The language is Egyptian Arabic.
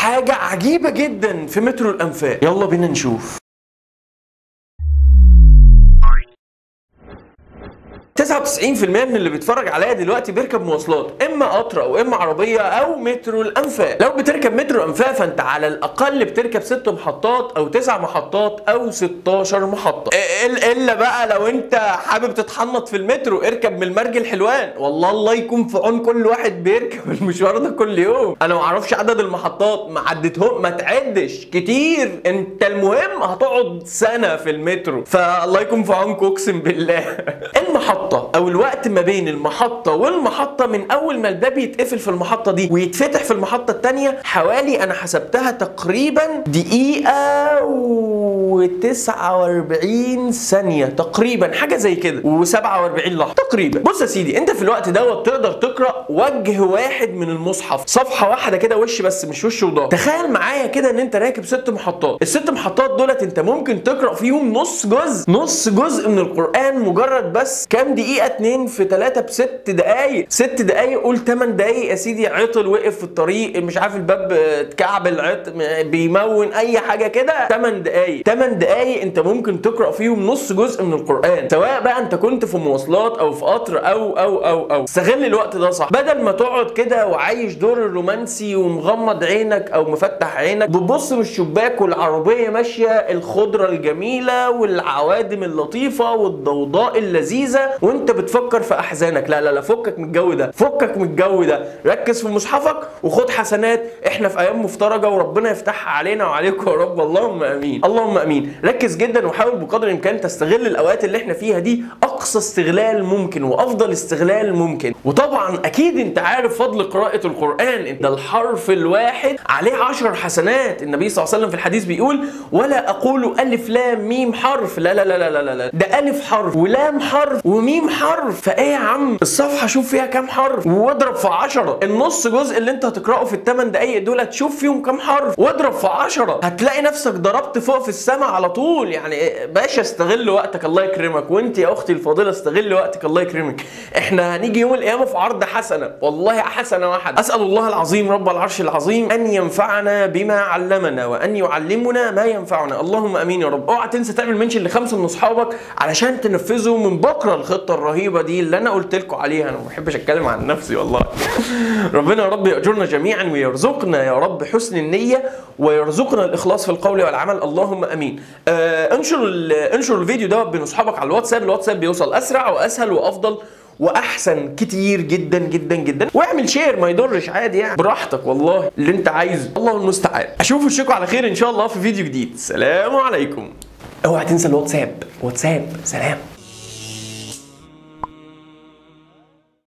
حاجه عجيبه جدا في مترو الانفاق يلا بينا نشوف 99% من اللي بيتفرج عليا دلوقتي بيركب مواصلات اما قطر او اما عربيه او مترو الانفاق لو بتركب مترو الانفاق فانت على الاقل بتركب ست محطات او تسع محطات او 16 محطه إل- الا بقى لو انت حابب تتحنط في المترو اركب من المرج الحلوان والله الله يكون في عون كل واحد بيركب المشوار ده كل يوم انا ما اعرفش عدد المحطات ما عدتهم ما تعدش كتير انت المهم هتقعد سنه في المترو فالله يكون في عونكم اقسم بالله المحطه او الوقت ما بين المحطه والمحطه من اول ما الباب يتقفل في المحطه دي ويتفتح في المحطه الثانيه حوالي انا حسبتها تقريبا دقيقه و49 ثانيه تقريبا حاجه زي كده و47 لحظه تقريبا بص يا سيدي انت في الوقت دوت تقدر تقرا وجه واحد من المصحف صفحه واحده كده وش بس مش وش وضهر تخيل معايا كده ان انت راكب ست محطات الست محطات دولت انت ممكن تقرا فيهم نص جزء نص جزء من القران مجرد بس كام دقيقه اتنين في ثلاثة بست دقايق ست دقايق قول 8 دقايق يا سيدي عطل وقف في الطريق مش عارف الباب اتكعبل عط بيمون اي حاجه كده 8 دقايق 8 دقايق انت ممكن تقرا فيهم نص جزء من القران سواء بقى انت كنت في مواصلات او في قطر او او او او استغل الوقت ده صح بدل ما تقعد كده وعايش دور الرومانسي ومغمض عينك او مفتح عينك بتبص من الشباك والعربيه ماشيه الخضره الجميله والعوادم اللطيفه والضوضاء اللذيذه وانت بتفكر في احزانك لا لا لا فكك من الجو ده فكك من الجو ده ركز في مصحفك وخد حسنات احنا في ايام مفترجه وربنا يفتحها علينا وعليكم يا رب اللهم امين اللهم امين ركز جدا وحاول بقدر الامكان تستغل الاوقات اللي احنا فيها دي اقصى استغلال ممكن وافضل استغلال ممكن وطبعا اكيد انت عارف فضل قراءه القران ده الحرف الواحد عليه عشر حسنات النبي صلى الله عليه وسلم في الحديث بيقول ولا اقول الف لام ميم حرف لا لا لا لا لا لا ده الف حرف ولام حرف وميم حرف فايه يا عم الصفحه شوف فيها كام حرف واضرب في 10 النص جزء اللي انت هتقراه في الثمان دقايق دول هتشوف فيهم كام حرف واضرب في 10 هتلاقي نفسك ضربت فوق في السماء على طول يعني باشا استغل وقتك الله يكرمك وانت يا اختي الفاضله استغل وقتك الله يكرمك احنا هنيجي يوم القيامه في عرض حسنه والله حسنه واحده اسال الله العظيم رب العرش العظيم ان ينفعنا بما علمنا وان يعلمنا ما ينفعنا اللهم امين يا رب اوعى تنسى تعمل منشن لخمسه من اصحابك علشان تنفذوا من بكره الخطه الرهيبه دي اللي انا قلت لكم عليها انا ما بحبش اتكلم عن نفسي والله ربنا يا رب ياجرنا جميعا ويرزقنا يا رب حسن النيه ويرزقنا الاخلاص في القول والعمل اللهم امين آه انشر ال- انشر الفيديو ده بين اصحابك على الواتساب الواتساب بيوصل اسرع واسهل وافضل واحسن كتير جدا جدا جدا واعمل شير ما يضرش عادي يعني براحتك والله اللي انت عايزه الله المستعان اشوف وشكم على خير ان شاء الله في فيديو جديد سلام عليكم اوعى تنسى الواتساب واتساب سلام